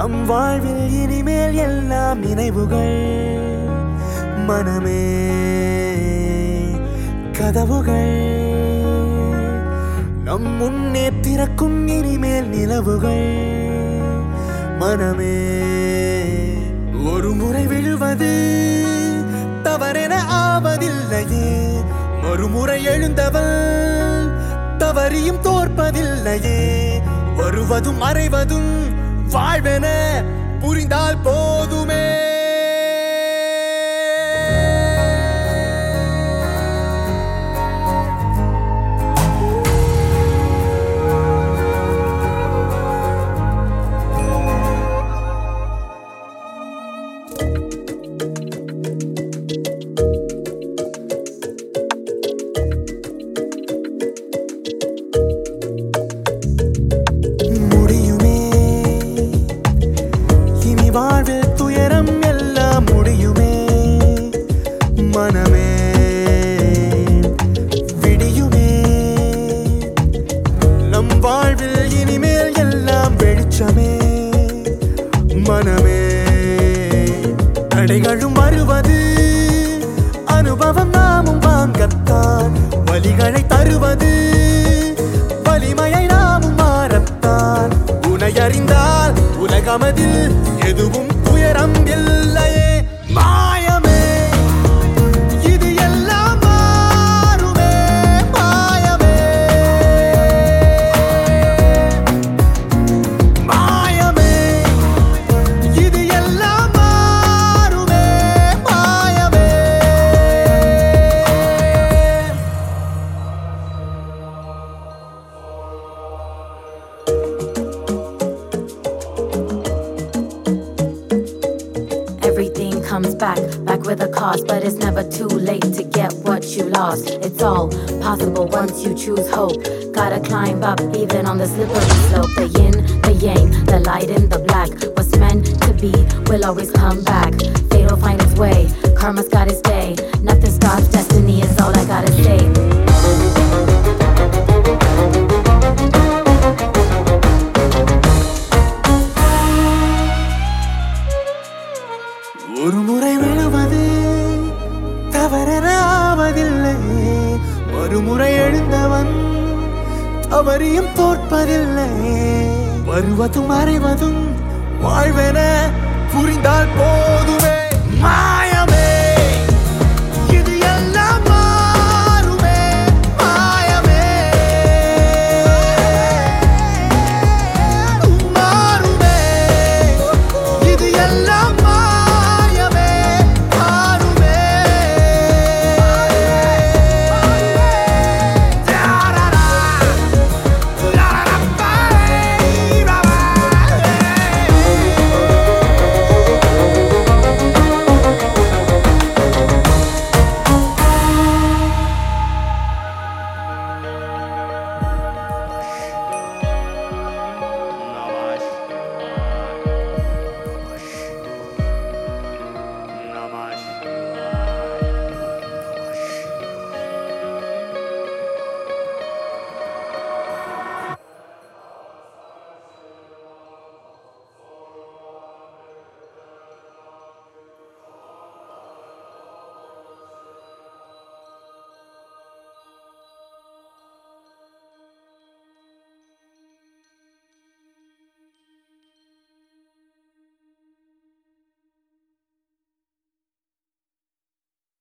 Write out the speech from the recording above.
நம் வாழ்வில் இனிமேல் எல்லாம் நினைவுகள் மனமே கதவுகள் நம் முன்னே திறக்கும் இனிமேல் நிலவுகள் மனமே ஒரு முறை விழுவது தவறென ஆவதில்லையே மறுமுறை எழுந்தவள் தவறியும் தோற்பதில்லையே வருவதும் மறைவதும் வாழ்வென புரிந்தால் போதுமே முடியுமே இனி வாழ்வில் துயரம் எல்லாம் முடியுமே மனமே விடியுமே நம் வாழ்வில் இனிமேல் எல்லாம் வெளிச்சமே மனமே தடைகளும் வருவது அனுபவம் நாமும் வாங்கத்தான் வலிகளை தருவது வலிமையை நாமும் மாறத்தான் உனை அறிந்தால் உலகமதில் எதுவும் துயரம் இல்லையே மாயமே இது எல்லாம் மாறுமே மாயமே மாயமே இது எல்லாம் மாறுமே மாயமே Everything comes back, back with a cost, but it's never too late to get what you lost. It's all possible once you choose hope. Gotta climb up, even on the slippery slope. The yin, the yang, the light and the black. What's meant to be will always come back. Fate will find its way, karma's got its day. Nothing stops, destiny is all I gotta say. ஒரு முறை விழுவது தவறென ஆவதில்லை மறுமுறை எழுந்தவன் தவறியும் தோற்பதில்லை வருவதும் மறைவதும் வாழ்வென